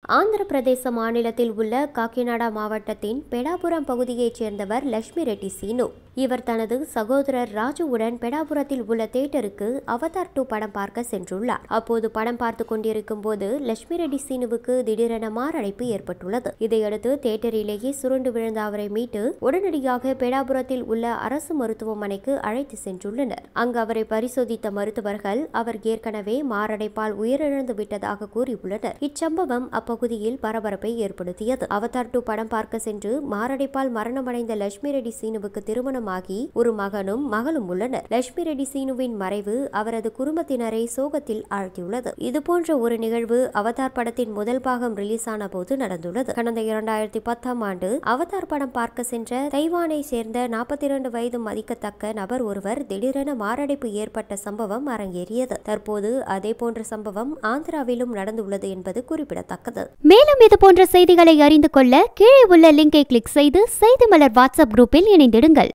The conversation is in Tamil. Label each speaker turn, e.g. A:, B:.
A: ஆந்திர பிரதேச மாநிலத்தில் உள்ள காக்கிநாடா மாவட்டத்தின் பெடாபுரம் பகுதியைச் சேர்ந்தவர் லட்சுமி ரெட்டி சீனு இவர் தனது சகோதரர் ராஜுவுடன் பெடாபுரத்தில் உள்ள தேட்டருக்கு அவதார் டூ படம் பார்க்க சென்றுள்ளார் அப்போது படம் பார்த்து கொண்டிருக்கும் போது லட்சுமி ரெட்டி சீனுவுக்கு திடீரென மாரடைப்பு ஏற்பட்டுள்ளது இதையடுத்து தேட்டரிலேயே சுருண்டு விழுந்த அவரை மீட்டு உடனடியாக பெடாபுரத்தில் உள்ள அரசு மருத்துவமனைக்கு அழைத்து சென்றுள்ளனர் அங்கு அவரை பரிசோதித்த மருத்துவர்கள் அவர் ஏற்கனவே மாரடைப்பால் உயிரிழந்து விட்டதாக கூறியுள்ளனர் இச்சம்பவம் அப்பகுதியில் பரபரப்பை ஏற்படுத்தியது அவதார் டூ படம் பார்க்க சென்று மாரடைப்பால் மரணமடைந்த லட்சுமி ரெட்டி சீனுவுக்கு திருமணமாகி ஒரு மகனும் மகளும் உள்ளனர் லட்சுமி ரெட்டி சீனுவின் மறைவு அவரது குடும்பத்தினரை சோகத்தில் ஆழ்த்தியுள்ளது இதுபோன்ற ஒரு நிகழ்வு அவதார் படத்தின் முதல் பாகம் ரிலீஸ் ஆன போது நடந்துள்ளது கடந்த இரண்டாயிரத்தி பத்தாம் ஆண்டு அவதார் படம் பார்க்க சென்ற தைவானை சேர்ந்த நாற்பத்தி இரண்டு வயது மதிக்கத்தக்க நபர் ஒருவர் திடீரென மாரடைப்பு ஏற்பட்ட சம்பவம் அரங்கேறியது தற்போது அதே போன்ற சம்பவம் ஆந்திராவிலும் நடந்துள்ளது என்பது குறிப்பிடத்தக்கது
B: மேலும் இது போன்ற செய்திகளை அறிந்து கொள்ள கீழே உள்ள லிங்கை கிளிக் செய்து செய்தி மலர் வாட்ஸ்அப் குரூப்பில் இணைந்திடுங்கள்